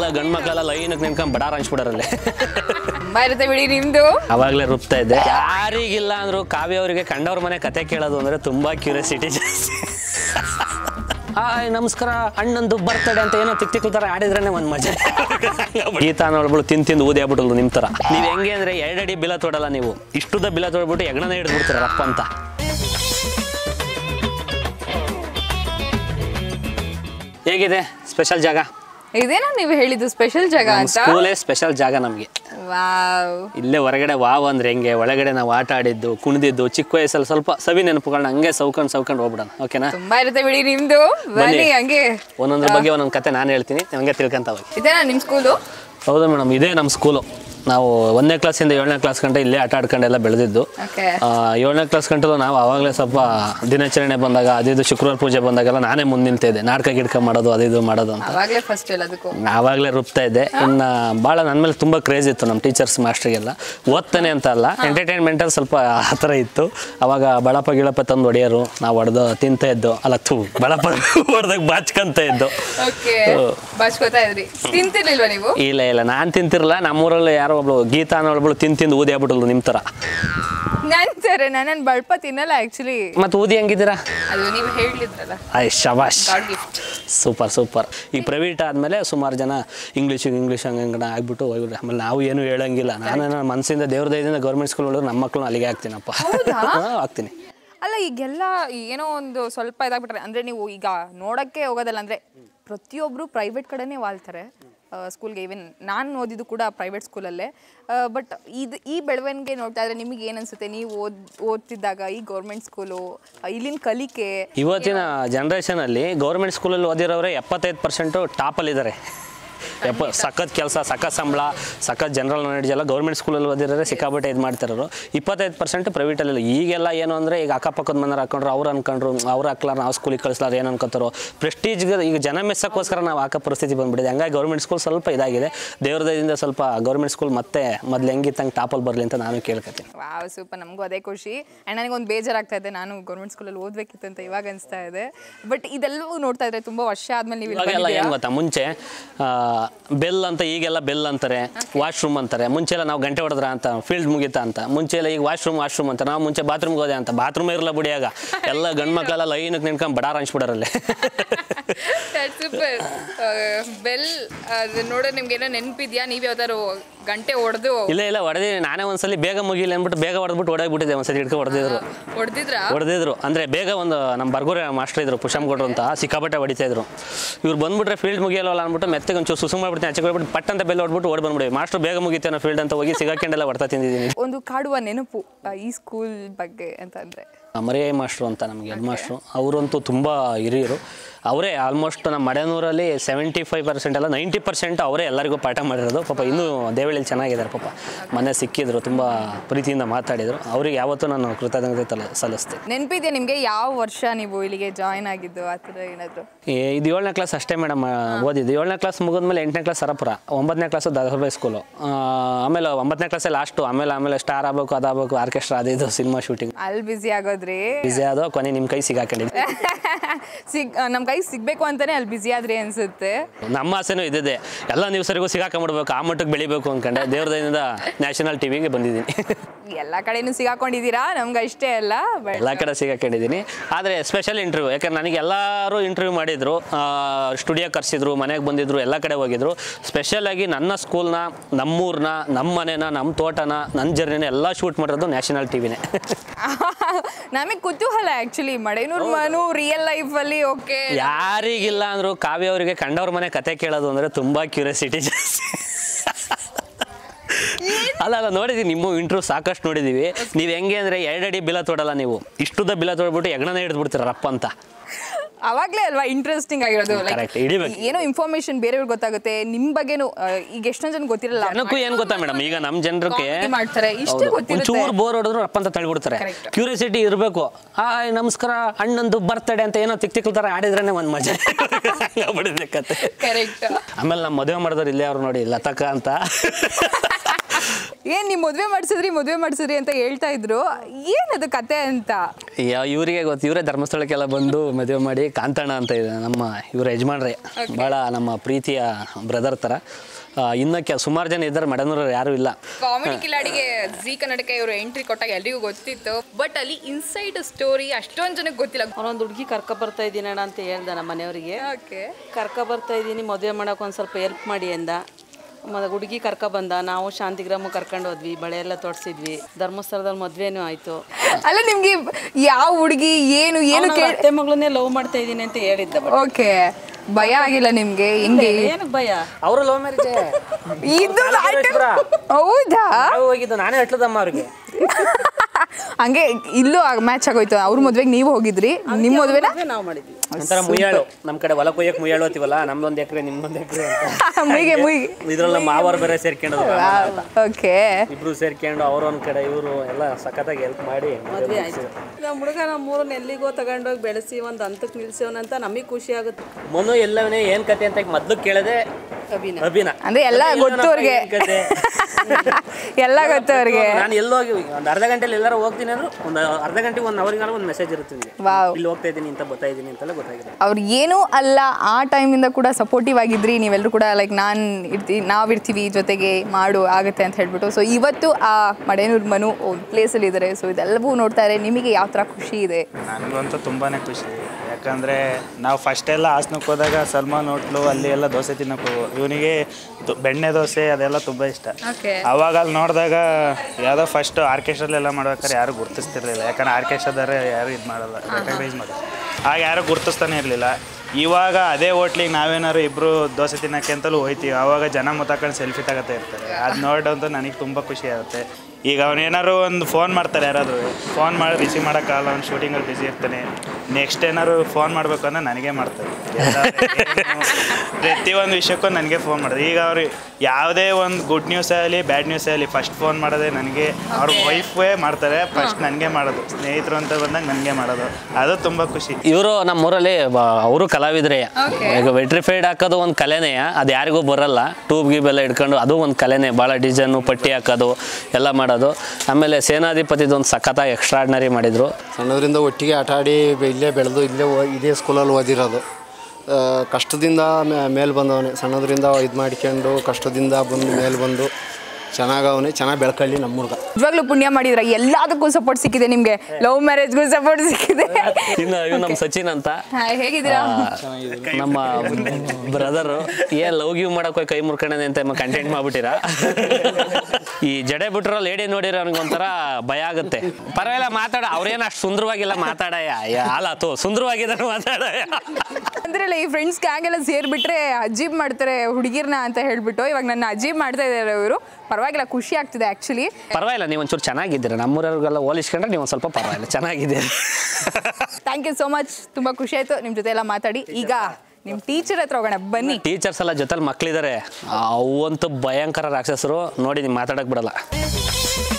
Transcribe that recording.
ಎಲ್ಲ ಗಂಡ್ ಮಕ್ಕಳೆಲ್ಲ ಲೈನ್ ನಿಂತ್ಕೊಂಡ್ ಬಡಾರ ಹಂಚ್ಬಿಡಾರಲ್ಲಿ ತುಂಬಾ ಇರುತ್ತೆ ಬಿಡಿ ನಿಮ್ದು ಅವಾಗಲೇ ರುಬ್ತಾ ಇದ್ದೆ ಯಾರಿಗಿಲ್ಲ ಅಂದ್ರು ಕಾವ್ಯ ಅವರಿಗೆ ಕಂಡವ್ರ ಮನೆ ಕತೆ ಕೇಳೋದು ಅಂದ್ರೆ ತುಂಬಾ ಕ್ಯೂರಿಯಾಸಿಟಿ ಜಾಸ್ತಿ ಹಾಯ್ ನಮಸ್ಕಾರ ಅಣ್ಣಂದು ಬರ್ತಡೆ ಅಂತ ಏನೋ ತಿಕ್ ತಿಕ್ಲ ತರ ಆಡಿದ್ರೇನೆ ಒಂದ್ ಮಜಾ ಗೀತಾ ನೋಡ್ಬಿಡು ತಿಂದು ತಿಂದು ಊದಿ ಆಗ್ಬಿಟ್ಟಲು ನಿಮ್ ತರ ನೀವ್ ಹೆಂಗೆ ಅಂದ್ರೆ ಎರಡಡಿ ಬಿಲ ತೊಡಲ್ಲ ನೀವು ಇಷ್ಟುದ ಬಿಲ ತೊಡ್ಬಿಟ್ಟು ಹೆಗ್ಣನೇ ಹಿಡಿದ್ಬಿಡ್ತೀರ ರಪ್ಪ ಅಂತ ಹೇಗಿದೆ ಸ್ಪೆಷಲ್ ಜಾಗ ಇದೇನಾ ನೀವು ಹೇಳಿದ್ದು ಸ್ಪೆಷಲ್ ಜಾಗ ಅಂತ ಸ್ಕೂಲೇ ಸ್ಪೆಷಲ್ ಜಾಗ ನಮಗೆ ವಾವ್ ಇಲ್ಲೇ ಹೊರಗಡೆ ವಾವ್ ಅಂದ್ರೆ ಹೆಂಗೆ ಒಳಗಡೆ ನಾವು ಆಟ ಆಡಿದ್ದು ಕುಣಿದಿದ್ದು ಚಿಕ್ಕ ವಯಸ್ಸಲ್ಲಿ ಸ್ವಲ್ಪ ಸವಿ ನೆನಪುಗಳನ್ನ ಹಂಗೆ ಸೌಕೊಂಡು ಸೌಕೊಂಡು ಹೋಗ್ಬಿಡೋಣ ಓಕೆನಾ ತುಂಬಾ ಇರುತ್ತೆ ಬಿಡಿ ನಿಮ್ದು ಬನ್ನಿ ಹಂಗೆ ಒಂದೊಂದ್ರ ಬಗ್ಗೆ ಒಂದೊಂದು ಕತೆ ನಾನು ಹೇಳ್ತೀನಿ ಹಂಗೆ ತಿಳ್ಕೊಂತ ಹೋಗಿ ಇದೇನಾ ನಿಮ್ ಸ್ಕೂಲು ಹೌದು ಮೇಡಮ್ ಇದೇ ನಮ್ಮ ಸ್ಕೂಲು ನಾವು ಒಂದನೇ ಕ್ಲಾಸಿಂದ ಏಳನೇ ಕ್ಲಾಸ್ ಗಂಟೆ ಇಲ್ಲೇ ಆಟ ಆಡ್ಕೊಂಡೆಲ್ಲ ಬೆಳೆದಿದ್ದು ಓಕೆ ಆ, ಏಳನೇ ಕ್ಲಾಸ್ ಗಂಟಲು ನಾವು ಆವಾಗಲೇ ಸ್ವಲ್ಪ ದಿನಾಚರಣೆ ಬಂದಾಗ ಅದಿದು ಶುಕ್ರವಾರ ಪೂಜೆ ಬಂದಾಗೆಲ್ಲ ನಾನೇ ಮುಂದೆ ನಿಲ್ತಾ ನಾಟಕ ಗಿಡ್ಕ ಮಾಡೋದು ಅದಿದು ಮಾಡೋದು ಅಂತ ಅವಾಗ್ಲೇ ಫಸ್ಟ್ ಎಲ್ಲದಕ್ಕೂ ಆವಾಗಲೇ ರುಬ್ತಾ ಇದ್ದೆ ಇನ್ನು ಭಾಳ ನನ್ನ ಮೇಲೆ ತುಂಬ ಕ್ರೇಜ್ ಇತ್ತು ನಮ್ಮ ಟೀಚರ್ಸ್ ಮಾಸ್ಟ್ರಿಗೆಲ್ಲ ಓದ್ತಾನೆ ಅಂತ ಅಲ್ಲ ಎಂಟರ್ಟೈನ್ಮೆಂಟಲ್ಲಿ ಸ್ವಲ್ಪ ಆ ಥರ ಇತ್ತು ಅವಾಗ ಬಳಪ ಗಿಳಪ ತಂದು ಹೊಡೆಯೋರು ನಾವು ಹೊಡೆದು ತಿಂತ ಇದ್ದು ಅಲ್ಲ ಥೂ ಬಳಪ ಹೊಡೆದಾಗ ಬಾಚ್ಕೊಂತ ಇದ್ದು ಓಕೆ ಬಾಚ್ಕೋತಾ ಇದ್ರಿ ತಿಂತಿರ್ಲಿಲ್ವಾ ನೀವು ಇಲ್ಲ ಇಲ್ಲ ನಾನು ತಿಂತಿರಲ್ಲ ನಮ್ಮೂರಲ್ಲಿ ಯಾರೋ ಒಬ್ಳು ಗೀತಾ ಅನ್ನೋ ಒಬ್ಳು ತಿಂದು ತಿಂದು ಊದಿ ಆಗ್ಬಿಟ್ಟಲು ನಿಮ್ಮ ಥರ ನಂತಾರೆ ನಾನು ಬಳ್ಪ ತಿನ್ನಲ್ಲ ಆಕ್ಚುಲಿ ಮತ್ತು ಊದಿ ಹೆಂಗಿದ್ದೀರಾ ಅದು ನೀವು ಹೇಳಿದ್ರಲ್ಲ ಆಯ್ ಶಬಾಷ್ ಗಾಡ್ ಗಿಫ್ಟ್ ಸೂಪರ್ ಸೂಪರ್ ಈ ಪ್ರೈವೇಟ್ ಆದಮೇಲೆ ಸುಮಾರು ಜನ ಇಂಗ್ಲೀಷ್ ಇಂಗ್ಲೀಷ್ ಹಂಗೆ ಹಂಗೆ ಆಗ್ಬಿಟ್ಟು ಹೋಗ್ಬಿಟ್ರೆ ಆಮೇಲೆ ನಾವು ಏನು ಹೇಳಂಗಿಲ್ಲ ನಾನು ನನ್ನ ಮನಸ್ಸಿಂದ ದೇವ್ರ ದಯದಿಂದ ಗೌರ್ಮೆಂಟ್ ಸ್ಕೂಲ್ ಒಳಗೆ ನಮ್ಮ ಮಕ್ಕಳನ್ನ ಅಲ್ಲಿಗೆ ಹಾಕ್ತೀನಪ್ಪ ಹಾಂ, ಹಾಕ್ತೀನಿ ಅಲ್ಲ ಈಗೆಲ್ಲ ಏನೋ ಒಂದು ಸ್ವಲ್ಪ ಇದಾಗ್ಬಿಟ್ರೆ ಅಂದ್ರೆ ನೀವು ಈಗ ನೋಡಕ್ಕೆ ಹೋಗೋದಲ್ಲ ಅಂದ್ರೆ ಪ್ರತಿಯೊಬ್ರು ಪ್ರೈವೇಟ್ ಕಡೆನೇ ವಾಲ್ತಾರೆ ಸ್ಕೂಲ್ಗೆ ಈವನ್ ನಾನು ಓದಿದ್ದು ಕೂಡ ಪ್ರೈವೇಟ್ ಸ್ಕೂಲಲ್ಲೇ ಬಟ್ ಇದು ಈ ಬೆಳವಣಿಗೆ ನೋಡ್ತಾ ಇದ್ರೆ ನಿಮಗೆ ಏನು ಅನ್ಸುತ್ತೆ ನೀವು ಓದ್ ಓದ್ತಿದ್ದಾಗ ಈ ಗೌರ್ಮೆಂಟ್ ಸ್ಕೂಲು ಇಲ್ಲಿನ ಕಲಿಕೆ ಇವತ್ತಿನ ಜನ್ರೇಷನಲ್ಲಿ ಗೌರ್ಮೆಂಟ್ ಸ್ಕೂಲಲ್ಲಿ ಓದಿರೋರೆ ಎಪ್ಪತ್ತೈದು ಪರ್ಸೆಂಟು ಟಾಪಲ್ಲಿದ್ದಾರೆ ಎಪ್ಪ ಸಖತ್ ಕೆಲಸ ಸಖತ್ ಸಂಬಳ ಸಖತ್ ಜನರಲ್ ನಾಲೆಡ್ಜ್ ಎಲ್ಲ ಗೌರ್ಮೆಂಟ್ ಸ್ಕೂಲಲ್ಲಿ ಓದಿರೋರೆ ಸಿಕ್ಕಾಪಟ್ಟೆ ಇದು ಮಾಡ್ತಿರೋರು ಇಪ್ಪತ್ತೈದು ಪರ್ಸೆಂಟ್ ಪ್ರೈವೇಟಲ್ಲಿ ಈಗೆಲ್ಲ ಏನು ಅಂದರೆ ಈಗ ಅಕ್ಕಪಕ್ಕದ ಮನೆಯವ್ರು ಹಾಕೊಂಡ್ರು ಅವ್ರು ಅನ್ಕೊಂಡ್ರು ಅವ್ರು ಹಾಕ್ಲಾರ ನಾವು ಸ್ಕೂಲಿಗೆ ಕಳಿಸ್ಲಾರ ಏನು ಅನ್ಕೋತಾರೋ ಪ್ರೆಸ್ಟೀಜ್ಗೆ ಈಗ ಜನ ಮೆಸ್ಸಕ್ಕೋಸ್ಕರ ನಾವು ಹಾಕೋ ಪರಿಸ್ಥಿತಿ ಬಂದ್ಬಿಟ್ಟಿದೆ ಹಂಗಾಗಿ ಗೌರ್ಮೆಂಟ್ ಸ್ಕೂಲ್ ಸ್ವಲ್ಪ ಇದಾಗಿದೆ ದೇವ್ರ ದಯದಿಂದ ಸ್ವಲ್ಪ ಗೌರ್ಮೆಂಟ್ ಸ್ಕೂಲ್ ಮತ್ತೆ ಮೊದ್ಲು ಹೆಂಗಿತ್ತಂಗೆ ಟಾಪಲ್ಲಿ ಬರಲಿ ಅಂತ ನಾನು ಕೇಳ್ಕೊತೀನಿ ವಾವ್ ಸೂಪರ್ ನಮಗೂ ಅದೇ ಖುಷಿ ಆ್ಯಂಡ್ ನನಗೊಂದು ಬೇಜಾರಾಗ್ತಾ ಇದೆ ನಾನು ಗೌರ್ಮೆಂಟ್ ಸ್ಕೂಲಲ್ಲಿ ಓದಬೇಕಿತ್ತು ಅಂತ ಇವಾಗ ಅನಿಸ್ತಾ ಇದೆ ಬಟ್ ಇದೆಲ್ಲವೂ ನೋಡ್ತಾ ಇದ್ರೆ ತುಂಬ ವರ್ಷ ಆದ್ಮೇಲೆ ನೀವು ಇಲ್ಲಿ ಇವಾಗೆಲ್ಲ ಬಂದಿದ್ದೀರಾ. ಏನು ಗೊತ್ತಾ ಮುಂಚೆ ಬೆಲ್ ಅಂತ ಈಗೆಲ್ಲ ಬೆಲ್ ಅಂತಾರೆ ವಾಶ್ರೂಮ್ ಅಂತಾರೆ ಮುಂಚೆ ಎಲ್ಲ ನಾವು ಗಂಟೆ ಹೊಡೆದ್ರ ಅಂತ ಫೀಲ್ಡ್ ಮುಗಿತಾ ಅಂತ ಮುಂಚೆ ಎಲ್ಲ ಈಗ ವಾಶ್ರೂಮ್ ವಾಶ್ರೂಮ್ ಅಂತ ನಾವು ಮುಂಚೆ ಬಾತ್ರೂಮ್ಗೆ ಹೋದೆ ಅಂತ ಬಾತ್ರೂಮ್ ಇರಲ್ಲ ಬಿಡಿಯಾಗ ಎಲ್ಲ ಗಂಡು ಮಕ್ಕಳೆಲ್ಲ ಲೈನಕ್ಕೆ ನಿಂತ್ಕೊಂಡು ಬಡಾರ ಹಂಚ್ಬಿಡಾರಲ್ಲಿ ಸೂಪರ್ ಬೆಲ್ ಅದು ನೋಡೋ ನಿಮ್ಗೆ ಏನೋ ನೆನಪಿದ್ಯಾ ನೀವು ಯಾವ್ದಾದ್ರು ಗಂಟೆ ಹೊಡೆದು ಇಲ್ಲ ಇಲ್ಲ ಹೊಡೆದಿನಿ ನಾನೇ ಒಂದ್ಸಲಿ ಬೇಗ ಮುಗಿಲಿ ಅಂದ್ಬಿಟ್ಟು ಬೇಗ ಹೊಡೆದ್ಬಿಟ್ಟು ಹೊಡೋಗ್ಬಿಟ್ಟಿದ್ದೆ ಒಂದ್ಸಲಿ ಹಿಡ್ಕೊ ಹೊಡೆದಿದ್ರು ಹೊಡೆದಿದ್ರಾ ಹೊಡೆದಿದ್ರು ಅಂದರೆ ಬೇಗ ಒಂದು ನಮ್ಮ ಬರ್ಗೂರೆ ಮಾಸ್ಟರ್ ಇದ್ರು ಪುಷಮ್ ಕೊಟ್ರು ಅಂತ ಸಿಕ್ಕಾಪಟ್ಟೆ ಹೊಡಿತಾ ಇದ್ರು ಇವ್ರು ಬಂದ್ಬಿಟ್ರೆ ಫೀಲ್ಡ್ ಮುಗಿಯಲ್ಲ ಅಂದ್ಬಿಟ್ಟು ಮೆತ್ತಗೆ ಒಂಚೂರು ಸುಸು ಮಾಡ್ಬಿಡ್ತೀನಿ ಆಚೆ ಹೋಗ್ಬಿಟ್ಟು ಪಟ್ ಅಂತ ಬೆಲ್ ಹೊಡ್ಬಿಟ್ಟು ಓಡ್ ಬಂದ್ಬಿಡಿ ಮಾಸ್ಟರ್ ಬೇಗ ಮುಗಿತೇನೋ ಫೀಲ್ಡ್ ಅಂತ ಹೋಗಿ ಸಿಗಾಕೊಂಡೆಲ್ಲ ಹೊಡ್ತಾ ತಿಂದಿದ್ದೀನಿ ಒಂದು ಕಾಡುವ ನೆನಪು ಆ, ಈ ಸ್ಕೂಲ್ ಬಗ್ಗೆ ಅಂತಂದ್ರೆ ಮರಿಯ ಮಾಸ್ಟ್ರು ಅಂತ ನಮಗೆ ಹೆಡ್ ಮಾಸ್ಟ್ರು ಅವರಂತೂ ತುಂಬ ಹಿರಿಯರು ಅವರೇ ಆಲ್ಮೋಸ್ಟ್ ನಮ್ಮ ಮಡೆನೂರಲ್ಲಿ ಸೆವೆಂಟಿ ಫೈವ್ ಪರ್ಸೆಂಟ್ ಅಲ್ಲ ನೈಂಟಿ ಪರ್ಸೆಂಟ್ ಅವರೇ ಎಲ್ಲರಿಗೂ ಪಾಠ ಮಾಡಿರೋದು ಪಾಪ ಇನ್ನೂ ದೇವಳಿಲಿ ಚೆನ್ನಾಗಿದ್ದಾರೆ ಪಾಪ ಮನೆ ಸಿಕ್ಕಿದ್ರು ತುಂಬ ಪ್ರೀತಿಯಿಂದ ಮಾತಾಡಿದರು ಅವ್ರಿಗೆ ಯಾವತ್ತೂ ನಾನು ಕೃತಜ್ಞತೆ ತಲೆ ಸಲ್ಲಿಸ್ತೀನಿ ನೆನಪಿದ್ಯಾ ನಿಮ್ಗೆ ಯಾವ ವರ್ಷ ನೀವು ಇಲ್ಲಿಗೆ ಜಾಯ್ನ್ ಆಗಿದ್ದು ಆ ಥರ ಏನಾದ್ರು ಏ, ಇದು ಏಳನೇ ಕ್ಲಾಸ್ ಅಷ್ಟೇ ಮೇಡಮ್ ಓದಿದ್ದು ಏಳನೇ ಕ್ಲಾಸ್ ಮುಗಿದ್ಮೇಲೆ ಎಂಟನೇ ಕ್ಲಾಸ್ ಸರಪುರ ಒಂಬತ್ತನೇ ಕ್ಲಾಸು ದಸಬೆ ಸ್ಕೂಲು ಆಮೇಲೆ ಒಂಬತ್ತನೇ ಕ್ಲಾಸೇ ಲಾಸ್ಟು ಆಮೇಲೆ ಆಮೇಲೆ ಸ್ಟಾರ್ ಆಗಬೇಕು ಅದಾಗಬೇಕು ಆರ್ಕೆಸ್ಟ್ರಾ ಅದು ಇದು ಸಿನಿಮಾ ಶೂಟಿಂಗ್ ಅಲ್ಲಿ ಬ್ಯುಸಿ ಆಗೋದ್ರಿ ಬಿಸಿ ಆದೋ ಕೊನೆ ನಿಮ್ಮ ಕೈ ಸಿಗಾಕೊಂಡಿದ್ದೆ ಸಿಗ್ ನಮ್ಮ ಕೈ ಸಿಗ್ಬೇಕು ಅಂತಾನೆ ಅಲ್ಲಿ ಬ್ಯುಸಿ ಆದ್ರಿ ಅನ್ಸುತ್ತೆ ನಮ್ಮ ಆಸೆನೂ ಇದ್ದಿದೆ ಎಲ್ಲ ನೀವು ಸರಿಗೂ ಸಿಗಾಕೊಂಡ್ಬಿಡ್ಬೇಕು ಆ ಮಟ್ಟಕ್ಕೆ ಬೆಳಿಬೇಕು ಅನ್ಕೊಂಡೆ ದೇವ್ರ ದಯದಿಂದ ನ್ಯಾಷನಲ್ ಟಿವಿಗೆ ಬಂದಿದ್ದೀನಿ ಎಲ್ಲ ಕಡೆನೂ ಸಿಗಾಕೊಂಡಿದ್ದೀರಾ ನಮ್ಗೆ ಅಷ್ಟೇ ಅಲ್ಲ ಬಟ್ ಎಲ್ಲ ಕಡೆ ಸಿಗಾಕೊಂಡಿದ್ದೀನಿ ಆದರೆ ಸ್ಪೆಷಲ್ ಇಂಟರ್ವ್ಯೂ ಯಾಕಂದ್ರೆ ನನಗೆ ಎಲ್ಲರೂ ಇಂಟರ್ವ್ಯೂ ಮಾಡಿದ್ರು ಸ್ಟುಡಿಯೋ ಕರೆಸಿದ್ರು ಮನೆಗೆ ಬಂದಿದ್ರು ಎಲ್ಲ ಕಡೆ ಹೋಗಿದ್ರು ಸ್ಪೆಷಲ್ ಆಗಿ ನನ್ನ ಸ್ಕೂಲ್ನ ನಮ್ಮೂರನ್ನ ನಮ್ಮ ಮನೆನ ನಮ್ಮ ತೋಟನ ನನ್ನ ಜರ್ನಿನ ಎಲ್ಲ ಶೂಟ್ ಮಾಡಿರೋದು ನ್ಯಾಷನಲ್ ಟಿವಿನೇ ನಮಗೆ ಕುತೂಹಲ actually Madenur Manu real life ಅಲ್ಲಿ ಓಕೆ ಯಾರಿಗಿಲ್ಲ ಅಂದ್ರು ಕಾವ್ಯ ಅವರಿಗೆ ಕಂಡವ್ರ ಮನೆ ಕತೆ ಕೇಳೋದು ಅಂದರೆ ತುಂಬ ಕ್ಯೂರಿಯಾಸಿಟಿ ಜಾಸ್ತಿ ಅಲ್ಲ ಅಲ್ಲ ನೋಡಿದೀವಿ ನಿಮ್ಮ ಇಂಟ್ರೂ ಸಾಕಷ್ಟು ನೋಡಿದೀವಿ ನೀವು ಹೆಂಗೆ ಅಂದರೆ ಎರಡಡಿ ಬಿಲ ತೊಡಲ್ಲ ನೀವು ಇಷ್ಟುದ ಬಿಲ ತೊಡ್ಬಿಟ್ಟು ಹೆಗ್ಣನೇ ಹಿಡಿದ್ಬಿಡ್ತೀರ ರಪ್ಪ ಅಂತ ಅವಾಗ್ಲೇ ಅಲ್ವಾ ಇಂಟ್ರೆಸ್ಟಿಂಗ್ ಆಗಿರೋದು Like, Correct, ಹಿಡಿಬೇಕು. ಏನೋ ಇನ್ಫಾರ್ಮೇಶನ್ ಬೇರೆಯವ್ರಿಗೆ ಗೊತ್ತಾಗುತ್ತೆ ನಿಮ್ ಬಗ್ಗೆನು ಆ, ಈಗ ಎಷ್ಟೊಂದ್ ಜನ ಗೊತ್ತಿರಲ್ಲ ಜನಕ್ಕೂ ಏನ್ ಗೊತ್ತಾ ಮೇಡಮ್ ಈಗ ನಮ್ಮ ಜನರಿಗೆ Comedy ಮಾಡ್ತಾರೆ ಇಷ್ಟೇ ಗೊತ್ತಿರುತ್ತೆ ಒಂಚೂರು ಬೋರ್ ಹೊಡೆದ್ರು ರಪ್ಪ ಅಂತ ತಳ್ಬಿಡ್ತಾರೆ Correct. ಕ್ಯೂರಿಯಾಸಿಟಿ ಇರಬೇಕು ಹಾಯ್ ನಮಸ್ಕಾರ ಅಣ್ಣಂದು ಬರ್ತಡೆ ಅಂತ ಏನೋ ತಿಕ್ ತಿಕ್ಲ ಥರ ಆಡಿದ್ರೇನೆ ಒಂದು ಮಜಾ ಆಗ್ಬಿಟ್ಟಿದೆ ಕತೆ ಕರೆಕ್ಟ್ ಆಮೇಲೆ ನಮ್ಮ ಮದುವೆ ಮಾಡಿದವ್ರು ಇಲ್ಲೇ ಅವ್ರು ನೋಡಿ ಲತಕ ಅಂತ ಏನ್ ನೀವು ಮದುವೆ ಮಾಡಿಸಿದ್ರಿ ಮದುವೆ ಮಾಡಿಸಿದ್ರಿ ಅಂತ ಹೇಳ್ತಾ ಇದ್ರು ಏನದು ಕತೆ ಅಂತ ಯಾವ ಇವರಿಗೆ ಗೊತ್ತು ಇವರೇ ಧರ್ಮಸ್ಥಳಕ್ಕೆಲ್ಲ ಬಂದು ಮದುವೆ ಮಾಡಿ ಕಾಂತಣ್ಣ ಅಂತ ಇದೆ ನಮ್ಮ ಇವ್ರ ಯಜಮಾನ್ರೆ ಭಾಳ ನಮ್ಮ ಪ್ರೀತಿಯ ಬ್ರದರ್ ಥರ ಆ, ಇನ್ನು ಕೆ ಸುಮಾರು ಜನ ಇದ್ದಾರೆ ಮಡನೂರು ಯಾರೂ ಇಲ್ಲ ಕಾಮಿಡಿ ಕಿಲಾಡಿಗೆ ಜಿ ಕನ್ನಡಕ್ಕೆ ಇವರು ಎಂಟ್ರಿ ಕೊಟ್ಟಾಗ ಎಲ್ರಿಗೂ ಗೊತ್ತಿತ್ತು ಬಟ್ ಅಲ್ಲಿ ಇನ್ಸೈಡ್ ಸ್ಟೋರಿ ಅಷ್ಟೊಂದು ಜನಕ್ಕೆ ಗೊತ್ತಿಲ್ಲ ಅವನೊಂದು ಹುಡುಗಿ ಕರ್ಕ ಬರ್ತಾ ಇದ್ದೀನಿ ಅಣ್ಣ ಅಂತ ಹೇಳ್ದ ನಮ್ಮ ಮನೆಯವರಿಗೆ ಓಕೆ ಕರ್ಕ ಬರ್ತಾ ಇದ್ದೀನಿ ಮದುವೆ ಮಾಡೋಕೆ ಒಂದು ಸ್ವಲ್ಪ ಹೆಲ್ಪ್ ಮಾಡಿ ಅಂದ ಮ ಹುಡುಗಿ ಕರ್ಕ ಬಂದ ನಾವು ಶಾಂತಿಗ್ರಾಮ ಕರ್ಕೊಂಡು ಹೋದ್ವಿ ಬಳೆ ಎಲ್ಲ ತೊಡ್ಸಿದ್ವಿ ಧರ್ಮಸ್ಥಳದಲ್ಲಿ ಮದುವೆನೂ ಆಯಿತು ಅಲ್ಲ ನಿಮ್ಗೆ ಯಾವ ಹುಡುಗಿ ಏನು ಏನು ಕೇಳಿ ಅತ್ತೆ ಮಗಳನ್ನೇ ಲವ್ ಮಾಡ್ತಾ ಇದ್ದೀನಿ ಅಂತ ಹೇಳಿದ್ದ ಬಟ್ ಓಕೆ ಭಯ ಆಗಿಲ್ಲ ನಿಮ್ಗೆ ಹಿಂಗೆ ಏನಕ್ಕೆ ಭಯ ಅವರು ಲವ್ ಮ್ಯಾರೇಜ್ ಇದು ಹೌದಾ ಹೋಗಿದ್ದು ನಾನೇ ಹಟ್ಲದಮ್ಮ ಅವ್ರಿಗೆ ಹಂಗೆ ಇಲ್ಲೂ ಮ್ಯಾಚ್ ಆಗೋಯ್ತು ಅವ್ರ ಮದ್ವೆಗೆ ನೀವು ಹೋಗಿದ್ರಿ ನಿಮ್ಮ ಮದ್ವೆನ ಮದುವೆ ನಾವು ಮಾಡಿದ್ವಿ ಒಂಥರ ಮುಯ್ಯಾಳು ನಮ್ಮ ಕಡೆ ಹೊಲ ಕೊಯ್ಯಕ್ಕೆ ಮುಯ್ಯಾಳು ಅಂತೀವಲ್ಲ ನಮ್ದೊಂದು ಎಕರೆ ನಿಮ್ದೊಂದು ಎಕರೆ ಅಂತ ಮುಯಿಗೆ ಮುಯಿಗೆ ಇದ್ರಲ್ಲಿ ನಮ್ಮ ಮಾವರು ಬೇರೆ ಸೇರ್ಕೊಂಡು ಓಕೆ ಇಬ್ರು ಸೇರ್ಕೊಂಡು ಅವ್ರೊಂದ್ ಕಡೆ ಇವರು ಎಲ್ಲ ಸಖತ್ತಾಗಿ ಹೆಲ್ಪ್ ಮಾಡಿ ಮದುವೆ ಆಯಿತು ನಮ್ಮ ಹುಡುಗ ನಮ್ಮ ಊರನ್ನ ಎಲ್ಲಿಗೋ ತಗೊಂಡೋಗಿ ಬೆಳೆಸಿ ಒಂದು ಹಂತಕ್ಕೆ ನಿಲ್ಸೋನಂತ ನಮಗೆ ಖುಷಿ ಆಗುತ್ತೆ ಮೊನ್ನೆ ಎಲ್ಲವನೇ ಏನ್ ಕತೆ ಅಂತ ಮೊದ್ಲು ಕೇಳದೆ ಅಭಿನಯ ಅಭಿನ ಅಂದ್ರೆ ಎಲ್ಲ ಗೊತ್ತು ಅವ್ರಿಗೆ ಕತೆ ಎಲ್ಲ ಗೊತ್ತು ಅವ್ರಿಗೆ ನಾನು ಎಲ್ಲೋಗಿ ಒಂದು ಅರ್ಧ ಗಂಟೆಲಿ ಎಲ್ಲಾರು ಹೋಗ್ತೀನಿ ಅಂದ್ರೆ ಒಂದು ಅರ್ಧ ಗಂಟೆಗೆ ಒಂದು ಅವರಿಗಾರ ಒಂದು ಮೆಸೇಜ್ ಇರುತ್ತೆ ನಿಮ್ಗೆ ವಾವ್ ಇಲ್ಲಿ ಹೋಗ್ತಾ ಇದ್ದೀನಿ ಅಂತ ಬರ್ತಾ ಇದ್ದೀನಿ ಅಂತೆಲ್ಲ ಗೊತ್ತಾಗಿದೆ ಅವ್ರು ಏನೂ ಅಲ್ಲ ಆ ಟೈಮಿಂದ ಕೂಡ ಸಪೋರ್ಟಿವ್ ಆಗಿದ್ರಿ ನೀವೆಲ್ಲರೂ ಕೂಡ ಲೈಕ್ ನಾನು ಇರ್ತೀವಿ ನಾವಿರ್ತೀವಿ ಜೊತೆಗೆ ಮಾಡು ಆಗುತ್ತೆ ಅಂತ ಹೇಳ್ಬಿಟ್ಟು ಸೊ ಇವತ್ತು ಆ ಮಡೇನೂರು ಮನು ಪ್ಲೇಸಲ್ಲಿ ಇದ್ದಾರೆ ಸೊ ಇದೆಲ್ಲವೂ ನೋಡ್ತಾರೆ ನಿಮಗೆ ಯಾವ ಥರ ಖುಷಿ ಇದೆ ನನಗಂತೂ ತುಂಬಾ ಖುಷಿ ಯಾಕಂದರೆ ನಾವು ಫಸ್ಟ್ ಎಲ್ಲ ಹಾಸನಕ್ಕೆ ಹೋದಾಗ ಸಲ್ಮಾನ್ ಹೋಟ್ಲು ಅಲ್ಲಿ ಎಲ್ಲ ದೋಸೆ ತಿನ್ನೋಕೆ ಇವನಿಗೆ ಬೆಣ್ಣೆ ದೋಸೆ ಅದೆಲ್ಲ ತುಂಬ ಇಷ್ಟ ಓಕೆ ಅವಾಗ ಅಲ್ಲಿ ನೋಡಿದಾಗ ಯಾವುದೋ ಫಸ್ಟ್ ಆರ್ಕೆಸ್ಟ್ರಲ್ಲೆಲ್ಲ ಮಾಡ್ಬೇಕಾದ್ರೆ ಯಾರು ಗುರ್ತಿಸ್ತಿರ್ಲಿಲ್ಲ ಯಾಕಂದ್ರೆ ಆರ್ಕೆಸ್ಟ್ರದಾರೆ ಯಾರು ಇದು ಮಾಡಲ್ಲ ರೆಕಗ್ನೈಸ್ ಮಾಡೋದು ಆಗ ಯಾರು ಗುರ್ತಿಸ್ತಾನೆ ಇರಲಿಲ್ಲ ಇವಾಗ ಅದೇ ಹೋಟ್ಲಿಗೆ ನಾವೇನಾದ್ರು ಇಬ್ಬರು ದೋಸೆ ತಿನ್ನೋಕ್ಕೆ ಅಂತಲೂ ಹೋಯ್ತೀವಿ ಆವಾಗ ಜನ ಮುತ್ತಾಕೊಂಡು ಸೆಲ್ಫಿ ತಗೋತಾ ಇರ್ತಾರೆ ಅದು ನೋಡೋಂತ ನನಗೆ ತುಂಬ ಖುಷಿ ಆಗುತ್ತೆ ಈಗ ಅವನೇನಾದ್ರು ಒಂದು ಫೋನ್ ಮಾಡ್ತಾರೆ ಯಾರಾದರೂ ಫೋನ್ ಮಾಡಿ ರಿಸೀವ್ ಮಾಡೋಕ್ಕಾಗಲ್ಲ ಅವ್ನು ಶೂಟಿಂಗಲ್ಲಿ ಬ್ಯುಸಿ ಇರ್ತಾನೆ ನೆಕ್ಸ್ಟ್ ಏನಾದ್ರು ಫೋನ್ ಮಾಡಬೇಕು ಅಂದ್ರೆ ನನಗೆ ಮಾಡ್ತಾರೆ ಪ್ರತಿಯೊಂದು ವಿಷಯಕ್ಕೂ ನನಗೆ ಫೋನ್ ಮಾಡೋದು ಈಗ ಅವ್ರು ಯಾವುದೇ ಒಂದು ಗುಡ್ ನ್ಯೂಸ್ ಆಗಲಿ ಬ್ಯಾಡ್ ನ್ಯೂಸ್ ಆಗಲಿ ಫಸ್ಟ್ ಫೋನ್ ಮಾಡೋದೇ ನನಗೆ ಅವ್ರ ವೈಫೇ ಮಾಡ್ತಾರೆ ಫಸ್ಟ್ ನನಗೆ ಮಾಡೋದು ಸ್ನೇಹಿತರು ಅಂತ ಬಂದಾಗ ನನಗೆ ಮಾಡೋದು ಅದು ತುಂಬ ಖುಷಿ ಇವರು ನಮ್ಮ ಊರಲ್ಲಿ ಅವರು ಕಲಾವಿದ್ರೇ ಈಗ ವೆಟ್ರಿಫೈಡ್ ಹಾಕೋದು ಒಂದು ಕಲೆನೇ ಅದು ಯಾರಿಗೂ ಬರಲ್ಲ ಟ್ಯೂಬ್ ಗೀಬ್ ಎಲ್ಲ ಇಟ್ಕೊಂಡು ಅದು ಒಂದು ಕಲೆನೇ ಭಾಳ ಡಿಸೈನು ಪಟ್ಟಿ ಹಾಕೋದು ಎಲ್ಲ ಮಾಡೋದು ಆಮೇಲೆ ಸೇನಾಧಿಪತಿದು ಒಂದು ಸಖತ್ತಾಗಿ ಎಕ್ಸ್ಟ್ರಾಡ್ನರಿ ಮಾಡಿದರು ಸಣ್ಣದರಿಂದ ಒಟ್ಟಿಗೆ ಆಟ ಆಡಿ ಬೆ- ಇಲ್ಲೇ ಬೆಳೆದು ಇಲ್ಲೇ ಓ- ಇದೇ ಸ್ಕೂಲಲ್ಲಿ ಓದಿರೋದು ಆ, ಕಷ್ಟದಿಂದ ಮೇಲೆ ಬಂದವನೇ ಸಣ್ಣದರಿಂದ ಇದು ಮಾಡ್ಕೊಂಡು ಕಷ್ಟದಿಂದ ಬಂದು ಮೇಲೆ ಬಂದು ಚೆನ್ನಾಗವನೇ ಚೆನ್ನಾಗಿ ಬೆಳ್ಕೊಳ್ಳಿ ನಮ್ಮ ಹುಡುಗ ನಿಜವಾಗ್ಲೂ ಪುಣ್ಯ ಮಾಡಿದ್ರ ಎಲ್ಲದಕ್ಕೂ ಸಪೋರ್ಟ್ ಸಿಕ್ಕಿದೆ ನಿಮ್ಗೆ ಲವ್ ಮ್ಯಾರೇಜ್ಗೂ ಸಪೋರ್ಟ್ ಸಿಕ್ಕಿದೆ ಇನ್ನು ಇವ್ ನಮ್ಮ ಸಚಿನ್ ಅಂತ ಹಾ, ಹೇಗಿದ್ದೀರಾ ಆ, ನಮ್ಮ ಬ್ರದರು ಏನ್ ಲವ್ ಗಿವ್ ಮಾಡಕ್ ಹೋಗಿ ಕೈ ಮುರ್ಕೊಂಡೆ ಅಂತ ಕಂಟೆಂಟ್ ಮಾಡ್ಬಿಟ್ಟಿರ ಈ ಜಡೆ ಬಿಟ್ರೋ ಲೇಡಿ ನೋಡಿರೋ ಅವ್ನಿಗೆ ಒಂಥರ ಭಯ ಆಗುತ್ತೆ ಪರವಾಗಿಲ್ಲ ಮಾತಾಡ ಅವ್ರೇನು ಅಷ್ಟು ಸುಂದರವಾಗಿಲ್ಲ ಮಾತಾಡಯ್ಯ ಅಲ್ಲ ತೋ ಸುಂದರವಾಗಿದ್ದಾನೆ ಮಾತಾಡಯ್ಯ ಅಂದ್ರಲ್ಲ ಈ ಫ್ರೆಂಡ್ಸ್ ಗ್ಯಾಂಗ್ ಎಲ್ಲ ಸೇರ್ಬಿಟ್ರೆ ಅಜೀಬ್ ಮಾಡ್ತಾರೆ ಹುಡುಗಿರ್ನ ಅಂತ ಹೇಳ್ಬಿಟ್ಟು ಇವಾಗ ನನ್ನ ಅಜೀಬ್ ಮಾಡ್ತಾ ಇದ್ದಾರೆ ಇವರು ಪರವಾಗಿಲ್ಲ ಖುಷಿ ಆಗ್ತಿದೆ ಆಕ್ಚುಲಿ ಪರವಾಗಿಲ್ಲ ನೀವು ಒಂಚೂರು ಚೆನ್ನಾಗಿದ್ದೀರ ನಮ್ಮೂರವ್ರಿಗೆಲ್ಲ ಹೋಲಿಸ್ಕೊಂಡ್ರೆ ನೀವು ಒಂದು ಸ್ವಲ್ಪ ಪರವಾಗಿಲ್ಲ ಚೆನ್ನಾಗಿದ್ದೀರ ಥ್ಯಾಂಕ್ ಯು ಸೋ ಮಚ್ ತುಂಬಾ ಖುಷಿ ಆಯ್ತು ನಿಮ್ ಜೊತೆ ಎಲ್ಲ ಮಾತಾಡಿ ಈಗ ನಿಮ್ ಟೀಚರ್ ಹತ್ರ ಹೋಗೋಣ ಬನ್ನಿ ಟೀಚರ್ಸ್ ಎಲ್ಲ ಜೊತೆಲಿ ಮಕ್ಳಿದ್ದಾರೆ ಅವಂತೂ ಭಯಂಕರ ರಾಕ್ಷಸರು ನೋಡಿ ನೀವು ಮಾತಾಡಕ್ ಬಿಡಲ್ಲ